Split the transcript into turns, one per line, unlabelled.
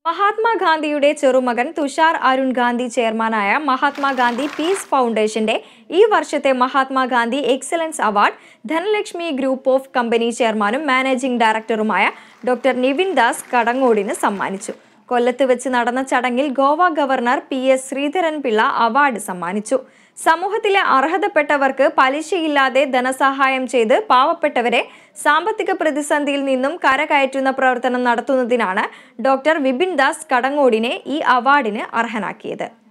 മഹാത്മാഗാന്ധിയുടെ ചെറുമകൻ തുഷാർ അരുൺ ഗാന്ധി ചെയർമാനായ മഹാത്മാഗാന്ധി പീസ് ഫൗണ്ടേഷന്റെ ഈ വർഷത്തെ Mahatma Gandhi excellence award Dhanalakshmi group of company ചെയർമാനും മാനേജിംഗ് ഡയറക്ടറുമായ ഡോക്ടർ നിവിൻ ദാസ് കടങ്ങോടിന് സമ്മാനിച്ചു കൊല്ലത്ത് വെച്ച് നടന്ന ചടങ്ങിൽ Goa governor P S Sreedharan Pillai award സമ്മാനിച്ചു സമൂഹത്തിലെ അർഹതപ്പെട്ടവർക്ക് പലിശയില്ലാതെ ധനസഹായം ചെയ്ത് പാവപ്പെട്ടവരെ സാമ്പത്തിക പ്രതിസന്ധിയിൽ നിന്നും കരകയറ്റുന്ന പ്രവർത്തനം നടത്തുന്നതിനാണ് ഡോക്ടർ വിപിൻ ദാസ് കടങ്ങോടിനെ ഈ അവാർഡിന് അർഹനാക്കിയത്